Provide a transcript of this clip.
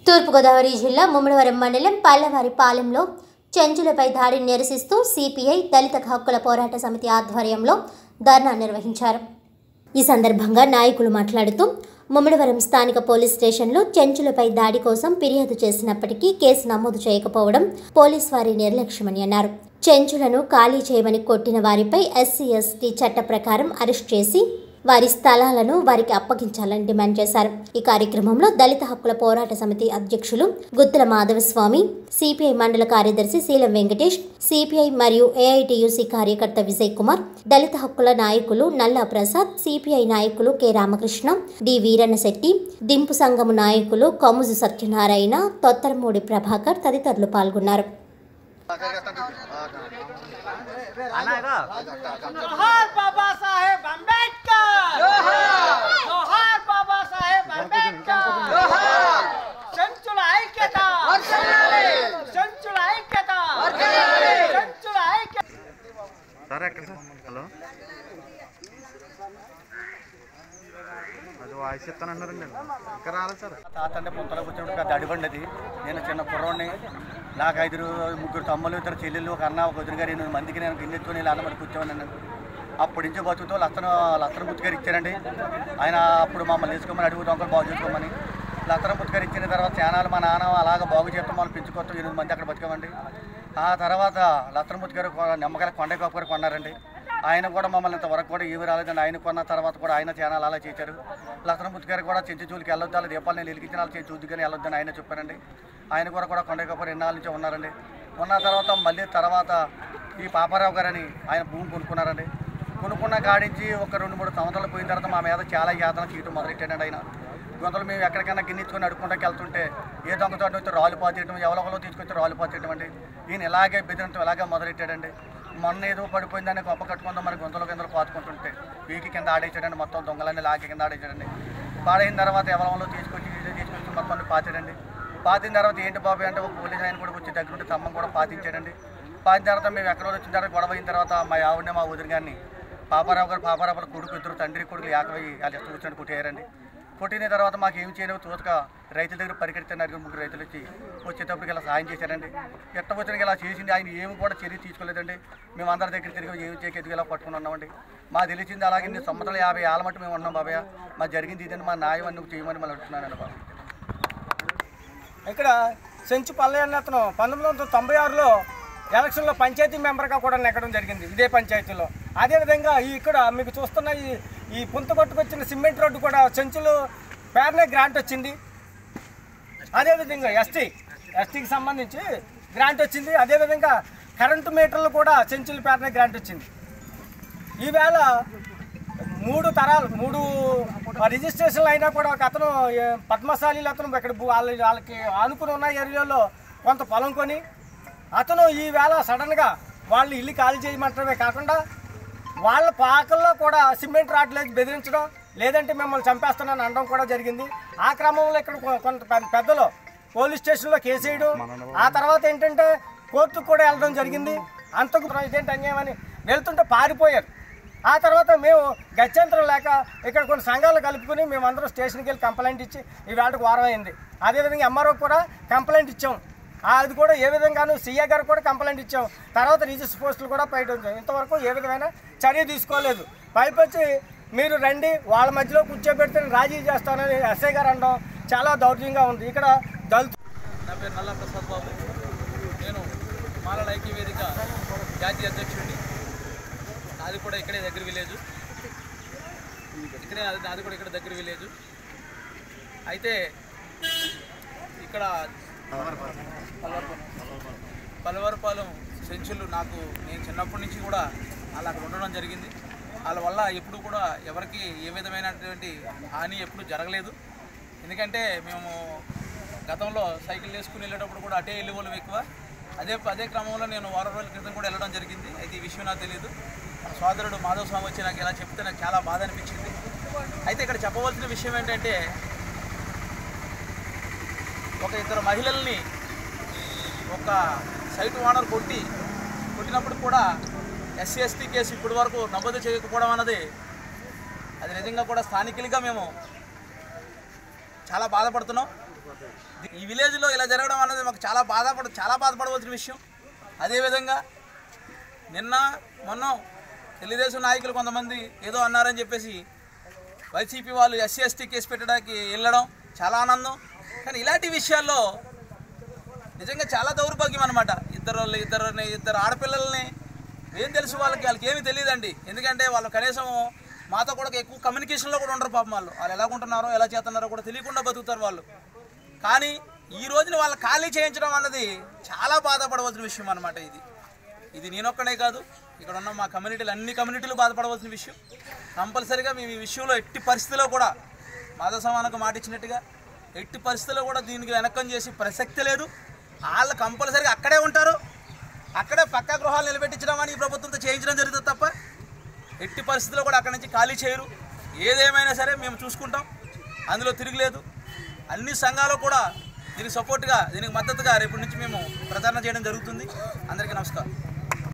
తూర్పుగోదావరి జిల్లా ముమ్మడివరం మండలం పల్లవారిపాలెంలో చెంచులపై దాడిని నిరసిస్తూ సిపిఐ దళిత హక్కుల పోరాట సమితి ఆధ్వర్యంలో ధర్నా నిర్వహించారు ఈ సందర్భంగా నాయకులు మాట్లాడుతూ ముమ్మడివరం స్థానిక పోలీస్ స్టేషన్లో చెంచులపై దాడి కోసం ఫిర్యాదు చేసినప్పటికీ కేసు నమోదు చేయకపోవడం పోలీస్ వారి నిర్లక్ష్యమని అన్నారు చెంచులను ఖాళీ చేయమని కొట్టిన వారిపై ఎస్సీ ఎస్టీ చట్ట ప్రకారం అరెస్ట్ చేసి వారి స్థలాలను వారికి అప్పగించాలని డిమాండ్ చేశారు ఈ కార్యక్రమంలో దళిత హక్కుల పోరాట సమితి అధ్యక్షులు గుత్తుల మాధవస్వామి సిపిఐ మండల కార్యదర్శి శీలం వెంకటేష్ సిపిఐ మరియు ఏఐటియుసి కార్యకర్త విజయ్ కుమార్ దళిత హక్కుల నాయకులు నల్లా ప్రసాద్ సిపిఐ నాయకులు కె రామకృష్ణ డి వీరన్న శెట్టి దింపు సంఘము నాయకులు కముజు సత్యనారాయణ తొత్తరమూడి ప్రభాకర్ తదితరులు పాల్గొన్నారు जोहार बाबा साहेब अंबेडकर जोहार बाबा साहेब अंबेडकर చెంచుల ఐక్యత చెంచుల ఐక్యత చెంచుల ఐక్యత సార్ ఎక్కడ సార్ హలో అది వాయిస్ ఇస్తానన్నారండి ఇంకా రాలేదు సార్ తాతంటే పుత్తలకు వచ్చినప్పుడు పెద్ద అడిబండి అది నేను చిన్న కుర్రోడిని నాకు ఐదుగురు ముగ్గురు తమ్ములు ఇద్దరు చెల్లెళ్ళు ఒక అన్న ఒక వదిన గారు ఎనిమిది మందికి నేను గిన్నెత్తుకొని ఇలా అన్నమాట కూర్చోమని అప్పటి నుంచి బతుకుతూ లత్తను లత్తన బుద్ధి గారు ఇచ్చారండి ఆయన అప్పుడు మమ్మల్ని వేసుకోమని అడుగు దొంగలు బాగు చేసుకోమని లత్తన బుద్ధి గారు ఇచ్చిన తర్వాత చానాలు మా నాన్న అలాగ బాగు చేస్తాం మనం పెంచుకోవద్దు ఎనిమిది మంది అక్కడ బతికామండి ఆ తర్వాత లత్తన బుద్ధి గారు నిమ్మకాయల కొండ కాపు గారు కొన్నారండి ఆయన కూడా మమ్మల్ని ఇంతవరకు కూడా ఏమి రాలేదండి ఆయన కొన్న తర్వాత కూడా ఆయన ఛానల్ అలా చేశారు లక్ష్మణమూర్తి గారు కూడా చెంచు చూలికి వెళ్ళొద్దు అలా దీపాలు నేను వెలిగించిన వాళ్ళు చేసి చూద్దు కానీ వెళ్ళొద్దని ఆయన చెప్పారండి ఆయన కూడా కూడా కొండకప్పుడు ఎన్నాళ్ళ నుంచి ఉన్నారండి ఉన్న తర్వాత మళ్ళీ తర్వాత ఈ పాపారావు గారని ఆయన భూమి కొనుక్కున్నారండి కొనుక్కున్న కాడించి ఒక రెండు మూడు సంవత్సరాలు పోయిన తర్వాత మా మీద చాలా యాతన చేయడం మొదలెట్టాడండి ఆయన గొంతలు మేము ఎక్కడికైనా గిన్నెచ్చుకొని అడుక్కుంటాకి వెళ్తుంటే ఏ దొంగతో వచ్చి రాళ్ళు పాతేయడం ఎవరొకరు తీసుకొచ్చి రాళ్ళు పాతేయడం అండి ఈయన ఇలాగే బెదిరించడం ఇలాగే మొదలెట్టాడండి మొన్న ఏదో పడిపోయిందని గొప్ప కట్టుకుందాం మరి గొంతుల కిందలు పాతుకుంటుంటే వీకి కింద ఆడేసాడండి మొత్తం దొంగలన్నీ లాగి కింద ఆడేసాడండి పాడైన తర్వాత ఎవరంలో తీసుకొచ్చి ఇదే తీసుకొచ్చి మొత్తం పాతాడండి పాతిన తర్వాత ఏంటి బాబు అంటే ఒక పోలీస్ ఆయన కూడా వచ్చి దగ్గర ఉండి తమ్మం కూడా పాతించాడండి పాతిన తర్వాత మేము ఎక్కడ వచ్చిన తర్వాత గొడవ అయిన తర్వాత మా ఆవిడని మా వదిన గారిని పాపారావు గారు పాపారావు గారు కొడుకు ఇద్దరు తండ్రి కొడుకు ఏకమై వాళ్ళు ఇష్టం వచ్చినట్టు కొట్టేయారండి కొట్టిన తర్వాత మాకు ఏం చేయలేవు తోతక రైతుల దగ్గర పరిగెడుతున్నారు ముగ్గురు రైతులు వచ్చి వచ్చేటప్పటికి ఇలా సాయం చేశారండి ఎట్ట వచ్చిన ఇలా చేసింది ఆయన ఏమి కూడా చర్య తీసుకోలేదండి మేము అందరి దగ్గర తిరిగి ఏమి చేయక ఎదుగు ఇలా పట్టుకుని ఉన్నామండి మా తెలిసింది అలాగే ఇన్ని సంవత్సరాలు యాభై ఏళ్ళ మట్టు మేము ఉన్నాం బాబాయ్ మా జరిగింది ఇదండి మా న్యాయం అని నువ్వు చేయమని మళ్ళీ అడుగుతున్నానండి బాబు ఇక్కడ సెంచు పల్లె అన్న అతను పంతొమ్మిది వందల తొంభై ఆరులో ఎలక్షన్లో పంచాయతీ మెంబర్గా కూడా నెగ్గడం జరిగింది ఇదే పంచాయతీలో అదేవిధంగా ఈ ఇక్కడ మీకు చూస్తున్న ఈ ఈ పుంత కొట్టుకొచ్చిన సిమెంట్ రోడ్డు కూడా చెంచులు పేరునే గ్రాంట్ వచ్చింది అదేవిధంగా ఎస్టీ ఎస్టీకి సంబంధించి గ్రాంట్ వచ్చింది అదేవిధంగా కరెంటు మీటర్లు కూడా చెంచుల పేరునే గ్రాంట్ వచ్చింది ఈవేళ మూడు తరాలు మూడు రిజిస్ట్రేషన్లు అయినా కూడా ఒక అతను ఏ, పద్మశాలీలు అతను ఇక్కడ భూ- వాళ్ళ వాళ్ళకి ఆనుకుని ఉన్న ఏరియాలో కొంత పొలం కొని అతను ఈవేళ సడన్గా వాళ్ళు ఇల్లు ఖాళీ చేయమంటమే కాకుండా వాళ్ళ పాకల్లో కూడా సిమెంట్ రాట్లేదు బెదిరించడం లేదంటే మిమ్మల్ని చంపేస్తానని అనడం కూడా జరిగింది ఆ క్రమంలో ఇక్కడ కొ- కొంత పె- పెద్దలు పోలీస్ స్టేషన్లో కేసు వేయడం ఆ తర్వాత ఏంటంటే కోర్టుకు కూడా వెళ్ళడం జరిగింది అంతకు ఇదేంటి అన్యాయం అని వెళ్తుంటే పారిపోయారు ఆ తర్వాత మేము గత్యంతరం లేక ఇక్కడ కొన్ని సంఘాలు కలుపుకొని మేమందరం స్టేషన్కి వెళ్ళి కంప్లైంట్ ఇచ్చి ఈ వేళకు వారం అయింది అదేవిధంగా ఎంఆర్ఓ కూడా కంప్లైంట్ ఇచ్చాం ఆ, అది కూడా ఏ విధంగాను సీఏ గారు కూడా కంప్లైంట్ ఇచ్చాం తర్వాత రిజిస్టర్ పోస్టులు కూడా బయట ఉంచాం ఇంతవరకు ఏ విధమైన చర్య తీసుకోలేదు పైపొచ్చి మీరు రండి వాళ్ళ మధ్యలో కూర్చోబెడితే నేను రాజీ చేస్తానని ఎస్ఐ గారు అనడం చాలా దౌర్జన్యంగా ఉంది ఇక్కడ దళితు నా పేరు నల్ల ప్రసాద్ బాబు నేను మాలల ఐక్య వేదిక జాతీయ అధ్యక్షుడిని నాది కూడా ఇక్కడే దగ్గర విలేజ్ ఇక్కడే నాది- నాది కూడా ఇక్కడ దగ్గర విలేజ్ అయితే ఇక్కడ పలవరపాలెం సెంచులు నాకు నేను చిన్నప్పటి నుంచి కూడా అలా అక్కడ ఉండడం జరిగింది వాళ్ళ వల్ల ఎప్పుడు కూడా ఎవరికి ఏ విధమైనటువంటి హాని ఎప్పుడు జరగలేదు ఎందుకంటే మేము గతంలో సైకిల్ వేసుకుని వెళ్ళేటప్పుడు కూడా అటే వెళ్ళే వాళ్ళం ఎక్కువ అదే అదే క్రమంలో నేను వారం రోజుల క్రితం కూడా వెళ్ళడం జరిగింది అయితే ఈ విషయం నాకు తెలియదు మన సోదరుడు మాధవ స్వామి వచ్చి నాకు ఇలా చెప్తే నాకు చాలా బాధ అనిపించింది అయితే ఇక్కడ చెప్పవలసిన విషయం ఏంటంటే ఒక ఇద్దరు మహిళల్ని ఒక సైట్ ఓనర్ కొట్టి కొట్టినప్పుడు కూడా ఎస్సీ ఎస్టీ కేసు ఇప్పటి వరకు నమోదు చేయకపోవడం అన్నది అది నిజంగా కూడా స్థానికులుగా మేము చాలా బాధపడుతున్నాం ఈ విలేజ్లో ఇలా జరగడం అన్నది మాకు చాలా బాధపడ చాలా బాధపడవలసిన విషయం అదేవిధంగా నిన్న మొన్న తెలుగుదేశం నాయకులు కొంతమంది ఏదో అన్నారని చెప్పేసి వైసీపీ వాళ్ళు ఎస్సీ ఎస్టీ కేసు పెట్టడానికి వెళ్ళడం చాలా ఆనందం కానీ ఇలాంటి విషయాల్లో నిజంగా చాలా దౌర్భాగ్యం అనమాట ఇద్దరు ఇద్దరు ఇద్దరు ఆడపిల్లల్ని ఏం తెలుసు వాళ్ళకి వాళ్ళకి ఏమీ తెలియదండి ఎందుకంటే వాళ్ళు కనీసం మాతో కూడా ఎక్కువ కమ్యూనికేషన్లో కూడా ఉండరు పాపం వాళ్ళు వాళ్ళు ఎలా ఉంటున్నారో ఎలా చేస్తున్నారో కూడా తెలియకుండా బతుకుతారు వాళ్ళు కానీ ఈ రోజున వాళ్ళ ఖాళీ చేయించడం అన్నది చాలా బాధపడవలసిన విషయం అనమాట ఇది ఇది నేనొక్కనే కాదు ఇక్కడ ఉన్న మా కమ్యూనిటీలు అన్ని కమ్యూనిటీలు బాధపడవలసిన విషయం కంపల్సరీగా మేము ఈ విషయంలో ఎట్టి పరిస్థితిలో కూడా మాధవ సమానకు మాట ఇచ్చినట్టుగా ఎట్టి పరిస్థితుల్లో కూడా దీనికి వెనకం చేసి ప్రసక్తి లేదు వాళ్ళు కంపల్సరీగా అక్కడే ఉంటారు అక్కడే పక్కా గృహాలు నిలబెట్టించడం అని ఈ ప్రభుత్వంతో చేయించడం జరుగుతుంది తప్ప ఎట్టి పరిస్థితుల్లో కూడా అక్కడి నుంచి ఖాళీ చేయరు ఏదేమైనా సరే మేము చూసుకుంటాం అందులో తిరగలేదు అన్ని సంఘాలు కూడా దీనికి సపోర్ట్గా దీనికి మద్దతుగా రేపటి నుంచి మేము ప్రచారం చేయడం జరుగుతుంది అందరికీ నమస్కారం